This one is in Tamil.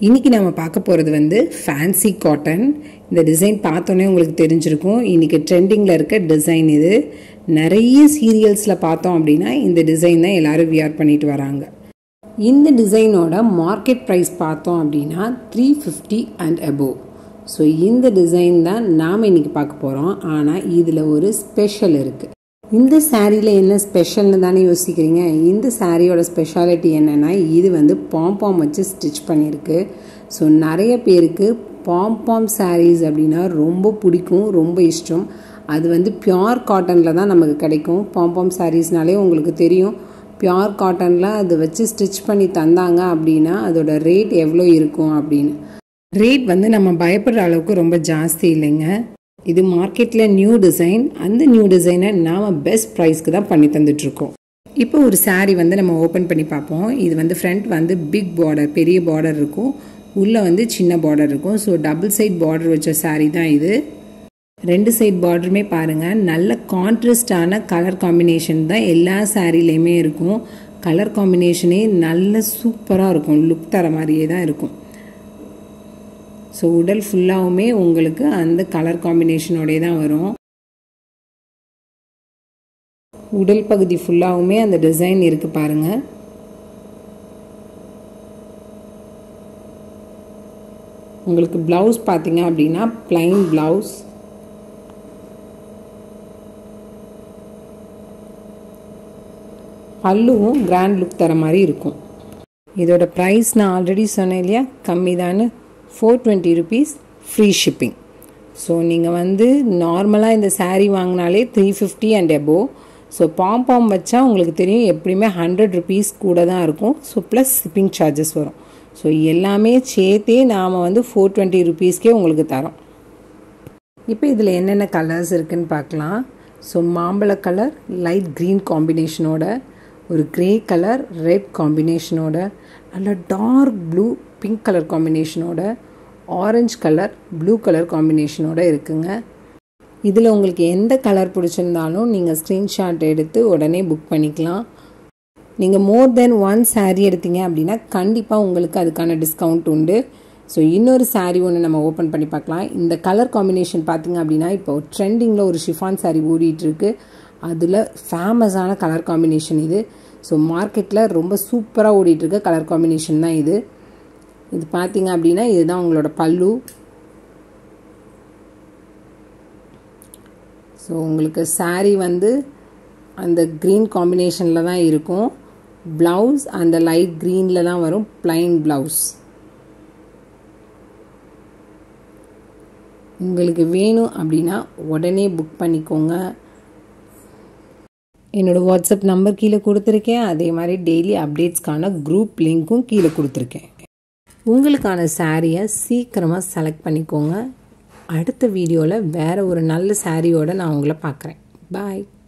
இன்றைக்கி நம்ம பார்க்க போகிறது வந்து ஃபேன்சி காட்டன் இந்த டிசைன் பார்த்தோன்னே உங்களுக்கு தெரிஞ்சிருக்கும் இன்றைக்கி ட்ரெண்டிங்கில் இருக்க டிசைன் இது நிறைய சீரியல்ஸில் பார்த்தோம் அப்படின்னா இந்த டிசைன் தான் எல்லோரும் வியர் பண்ணிட்டு வராங்க இந்த டிசைனோட மார்க்கெட் ப்ரைஸ் பார்த்தோம் அப்படின்னா three fifty and above so இந்த டிசைன் தான் நாம் இன்றைக்கி பார்க்க போகிறோம் ஆனால் இதில் ஒரு ஸ்பெஷல் இருக்குது இந்த சாரியில் என்ன ஸ்பெஷல்னு தானே யோசிக்கிறீங்க இந்த சாரியோட ஸ்பெஷாலிட்டி என்னென்னா இது வந்து பாம்பாம் வச்சு ஸ்டிச் பண்ணியிருக்கு ஸோ நிறைய பேருக்கு பாம்பாம் சாரீஸ் அப்படின்னா ரொம்ப பிடிக்கும் ரொம்ப இஷ்டம் அது வந்து பியோர் காட்டனில் தான் நமக்கு கிடைக்கும் பாம்பாம் சாரீஸ்னாலே உங்களுக்கு தெரியும் பியோர் காட்டனில் அது வச்சு ஸ்டிச் பண்ணி தந்தாங்க அப்படின்னா அதோட ரேட் எவ்வளோ இருக்கும் அப்படின்னு ரேட் வந்து நம்ம பயப்படுற அளவுக்கு ரொம்ப ஜாஸ்தி இல்லைங்க இது மார்க்கெட்டில் நியூ டிசைன் அந்த நியூ டிசைனை நாம் பெஸ்ட் ப்ரைஸ்க்கு தான் பண்ணி தந்துட்டுருக்கோம் இப்போ ஒரு சாரீ வந்து நம்ம ஓப்பன் பண்ணி பார்ப்போம் இது வந்து ஃப்ரண்ட் வந்து பிக் பார்டர் பெரிய பார்டர் இருக்கும் உள்ளே வந்து சின்ன பார்டர் இருக்கும் ஸோ டபுள் சைட் பார்டர் வச்ச சாரீ தான் இது ரெண்டு சைட் பார்டருமே பாருங்கள் நல்ல கான்ட்ராஸ்டான கலர் காம்பினேஷன் தான் எல்லா சாரீலையுமே இருக்கும் கலர் காம்பினேஷனே நல்ல சூப்பராக இருக்கும் லுக் தர மாதிரியே தான் இருக்கும் ஸோ உடல் ஃபுல்லாகவுமே உங்களுக்கு அந்த கலர் காம்பினேஷனோடே தான் வரும் உடல் பகுதி ஃபுல்லாகவுமே அந்த டிசைன் இருக்குது பாருங்கள் உங்களுக்கு ப்ளவுஸ் பார்த்தீங்க அப்படின்னா பிளைன் ப்ளவுஸ் பல்லுவும் கிராண்ட் லுக் தர மாதிரி இருக்கும் இதோட ப்ரைஸ் நான் ஆல்ரெடி சொன்னேன் இல்லையா கம்மி தானே four twenty rupees free shipping so நீங்கள் வந்து நார்மலாக இந்த சாரீ வாங்கினாலே three fifty and above so pom pom வச்சா உங்களுக்கு தெரியும் எப்படியுமே ஹண்ட்ரட் ருபீஸ் கூட தான் இருக்கும் ஸோ ப்ளஸ் ஷிப்பிங் சார்ஜஸ் வரும் ஸோ எல்லாமே சேர்த்தே நாம் வந்து ஃபோர் டுவெண்ட்டி ருபீஸ்க்கே உங்களுக்கு தரோம் இப்போ இதில் என்னென்ன கலர்ஸ் இருக்குதுன்னு பார்க்கலாம் ஸோ மாம்பழ கலர் லைட் க்ரீன் காம்பினேஷனோட ஒரு க்ரே கலர் ரெட் காம்பினேஷனோட நல்ல டார்க் ப்ளூ பிங்க் கலர் காம்பினேஷனோட ஆரஞ்சு கலர் ப்ளூ கலர் காம்பினேஷனோட இருக்குங்க இதில் உங்களுக்கு எந்த கலர் பிடிச்சிருந்தாலும் நீங்கள் ஸ்க்ரீன்ஷாட் எடுத்து உடனே புக் பண்ணிக்கலாம் நீங்கள் மோர் தென் ஒன் சாரீ எடுத்தீங்க அப்படின்னா கண்டிப்பாக உங்களுக்கு அதுக்கான டிஸ்கவுண்ட் உண்டு ஸோ இன்னொரு சாரீ ஒன்று நம்ம ஓப்பன் பண்ணி பார்க்கலாம் இந்த கலர் காம்பினேஷன் பார்த்தீங்க அப்படின்னா இப்போ ட்ரெண்டிங்கில் ஒரு ஷிஃபான் சாரீ ஓடிட்டுருக்கு அதில் ஃபேமஸான கலர் காம்பினேஷன் இது ஸோ மார்க்கெட்டில் ரொம்ப சூப்பராக ஓடிட்டுருக்க கலர் காம்பினேஷன் தான் இது இது பார்த்தீங்க அப்படின்னா இதுதான் உங்களோட பல்லு ஸோ உங்களுக்கு சாரீ வந்து அந்த க்ரீன் காம்பினேஷனில் தான் இருக்கும் ப்ளவுஸ் அந்த லைட் க்ரீனில் தான் வரும் பிளைன் ப்ளவுஸ் உங்களுக்கு வேணும் அப்படின்னா உடனே புக் பண்ணிக்கோங்க என்னோடய வாட்ஸ்அப் நம்பர் கீழே கொடுத்துருக்கேன் அதே மாதிரி டெய்லி அப்டேட்ஸ்க்கான குரூப் லிங்க்கும் கீழே கொடுத்துருக்கேன் உங்களுக்கான சாரியை சீக்கிரமாக செலக்ட் பண்ணிக்கோங்க அடுத்த வீடியோவில் வேறு ஒரு நல்ல சாரியோடு நான் உங்களை பார்க்குறேன் பாய்